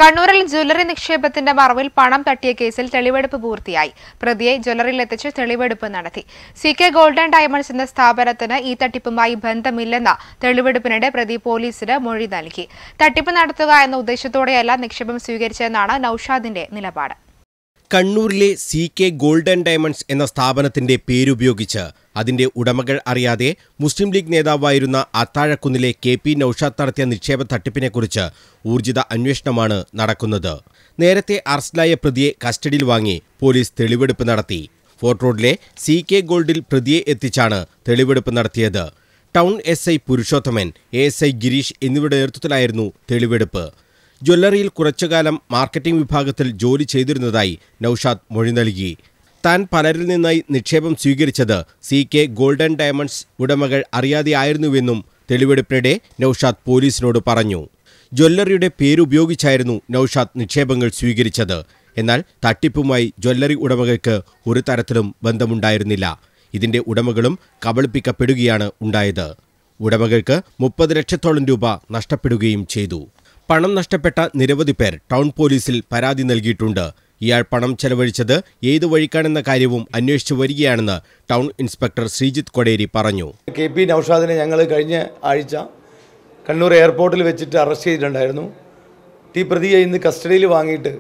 കണ്ണൂരിൽ ജ്വല്ലറി നിക്ഷേപത്തിന്റെ മറവിൽ പണം തട്ടിയ കേസിൽ തെളിവെടുപ്പ് പൂർത്തിയായി പ്രതിയെ ജ്വല്ലറിയിൽ എത്തിച്ച് തെളിവെടുപ്പ് നടത്തി സി കെ ഗോൾഡൻ ഡയമണ്ട്സ് എന്ന സ്ഥാപനത്തിന് ഈ തട്ടിപ്പുമായി ബന്ധമില്ലെന്ന തെളിവെടുപ്പിനിടെ പ്രതി പോലീസിന് മൊഴി നൽകി തട്ടിപ്പ് നടത്തുക എന്ന ഉദ്ദേശത്തോടെയല്ല നിക്ഷേപം സ്വീകരിച്ചതെന്നാണ് നൌഷാദിന്റെ നിലപാട് കണ്ണൂരിലെ സി കെ ഗോൾഡൻ ഡയമണ്ട്സ് എന്ന സ്ഥാപനത്തിന്റെ പേരുപയോഗിച്ച് അതിന്റെ ഉടമകൾ അറിയാതെ മുസ്ലിം ലീഗ് നേതാവായിരുന്ന അത്താഴക്കുന്നിലെ കെ പി നൌഷാദ് നടത്തിയ നിക്ഷേപ തട്ടിപ്പിനെക്കുറിച്ച് ഊർജിത അന്വേഷണമാണ് നടക്കുന്നത് നേരത്തെ അറസ്റ്റിലായ പ്രതിയെ കസ്റ്റഡിയിൽ വാങ്ങി പോലീസ് തെളിവെടുപ്പ് നടത്തി ഫോർട്ട് റോഡിലെ സി കെ ഗോൾഡിൽ പ്രതിയെ എത്തിച്ചാണ് തെളിവെടുപ്പ് നടത്തിയത് town S I Purushothaman A S I Gireesh എന്നിവരുടെ നേതൃത്വത്തിലായിരുന്നു തെളിവെടുപ്പ് ജ്വല്ലറിയിൽ കുറച്ചുകാലം മാർക്കറ്റിംഗ് വിഭാഗത്തിൽ ജോലി ചെയ്തിരുന്നതായി നൌഷാദ് മൊഴി നൽകി താൻ പലരിൽ നിന്നായി നിക്ഷേപം സ്വീകരിച്ചത് സി കെ ഗോൾഡൻ ഡയമണ്ട്സ് ഉടമകൾ അറിയാതെയായിരുന്നുവെന്നും തെളിവെടുപ്പിനിടെ നൌഷാദ് പോലീസിനോട് പറഞ്ഞു ജ്വല്ലറിയുടെ പേരുപയോഗിച്ചായിരുന്നു നൌഷാദ് നിക്ഷേപങ്ങൾ സ്വീകരിച്ചത് എന്നാൽ തട്ടിപ്പുമായി ജ്വല്ലറി ഉടമകൾക്ക് ഒരു തരത്തിലും ബന്ധമുണ്ടായിരുന്നില്ല ഇതിന്റെ ഉടമകളും കബളിപ്പിക്കപ്പെടുകയാണ് ഉണ്ടായത് ഉടമകൾക്ക് മുപ്പത് ലക്ഷത്തോളം രൂപ നഷ്ടപ്പെടുകയും ചെയ്തു പണം നഷ്ടപ്പെട്ട നിരവധി പേർ ടൗൺ പോലീസിൽ പരാതി നൽകിയിട്ടുണ്ട് ഇയാൾ പണം ചെലവഴിച്ചത് ഏതു വഴിക്കാണെന്ന കാര്യവും അന്വേഷിച്ചു വരികയാണെന്ന് ടൗൺ ഇൻസ്പെക്ടർ ശ്രീജിത്ത് കൊടേരി പറഞ്ഞു കെ പി നൌഷാദിനെ ഞങ്ങൾ കഴിഞ്ഞ ആഴ്ച കണ്ണൂർ എയർപോർട്ടിൽ വെച്ചിട്ട് അറസ്റ്റ് ചെയ്തിട്ടുണ്ടായിരുന്നു ഈ പ്രതിയെ ഇന്ന് കസ്റ്റഡിയിൽ വാങ്ങിയിട്ട്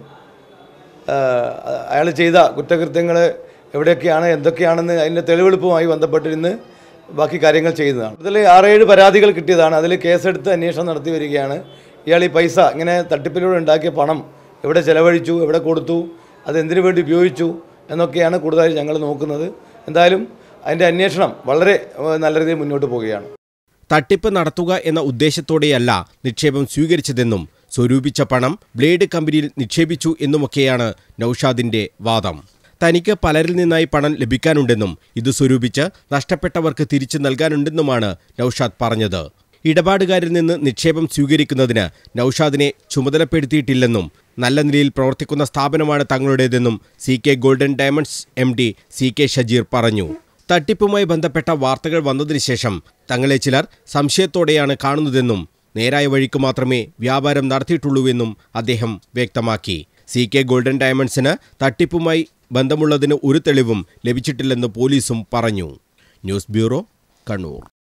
അയാൾ ചെയ്ത കുറ്റകൃത്യങ്ങൾ എവിടെയൊക്കെയാണ് എന്തൊക്കെയാണെന്ന് അതിൻ്റെ തെളിവെടുപ്പുമായി ബന്ധപ്പെട്ട് ഇന്ന് ബാക്കി കാര്യങ്ങൾ ചെയ്യുന്നതാണ് ഇതിൽ ആറേഴ് പരാതികൾ കിട്ടിയതാണ് അതിൽ കേസെടുത്ത് അന്വേഷണം നടത്തി വരികയാണ് ഇയാൾ ഈ പൈസ ഇങ്ങനെ തട്ടിപ്പിലൂടെ ഉണ്ടാക്കിയ പണം എവിടെ ചെലവഴിച്ചു എവിടെ കൊടുത്തു അത് എന്തിനു വേണ്ടി ഉപയോഗിച്ചു എന്നൊക്കെയാണ് കൂടുതലായി ഞങ്ങൾ നോക്കുന്നത് എന്തായാലും അതിൻ്റെ അന്വേഷണം വളരെ ഏഹ്, നല്ല രീതിയിൽ മുന്നോട്ട് പോവുകയാണ് തട്ടിപ്പ് നടത്തുക എന്ന ഉദ്ദേശത്തോടെയല്ല നിക്ഷേപം സ്വീകരിച്ചതെന്നും സ്വരൂപിച്ച പണം ബ്ലേഡ് കമ്പനിയിൽ നിക്ഷേപിച്ചു എന്നുമൊക്കെയാണ് നൌഷാദിന്റെ വാദം തനിക്ക് പലരിൽ നിന്നായി പണം ലഭിക്കാനുണ്ടെന്നും ഇത് സ്വരൂപിച്ച് നഷ്ടപ്പെട്ടവർക്ക് തിരിച്ചു നൽകാനുണ്ടെന്നുമാണ് നൌഷാദ് പറഞ്ഞത് ഇടപാടുകാരിൽ നിന്ന് നിക്ഷേപം സ്വീകരിക്കുന്നതിന് നൌഷാദിനെ ചുമതലപ്പെടുത്തിയിട്ടില്ലെന്നും നല്ല നിലയിൽ പ്രവർത്തിക്കുന്ന സ്ഥാപനമാണ് തങ്ങളുടേതെന്നും C K golden diamonds M D C K Shajeer പറഞ്ഞു തട്ടിപ്പുമായി ബന്ധപ്പെട്ട വാർത്തകൾ വന്നതിന് ശേഷം തങ്ങളെ ചിലർ സംശയത്തോടെയാണ് കാണുന്നതെന്നും നേരായ വഴിക്ക് മാത്രമേ വ്യാപാരം നടത്തിയിട്ടുള്ളൂവെന്നും അദ്ദേഹം വ്യക്തമാക്കി സി കെ ഗോൾഡൻ ഡയമണ്ട്സിന് തട്ടിപ്പുമായി ബന്ധമുള്ളതിന് ഒരു തെളിവും ലഭിച്ചിട്ടില്ലെന്ന് പോലീസും പറഞ്ഞു ന്യൂസ് ബ്യൂറോ കണ്ണൂർ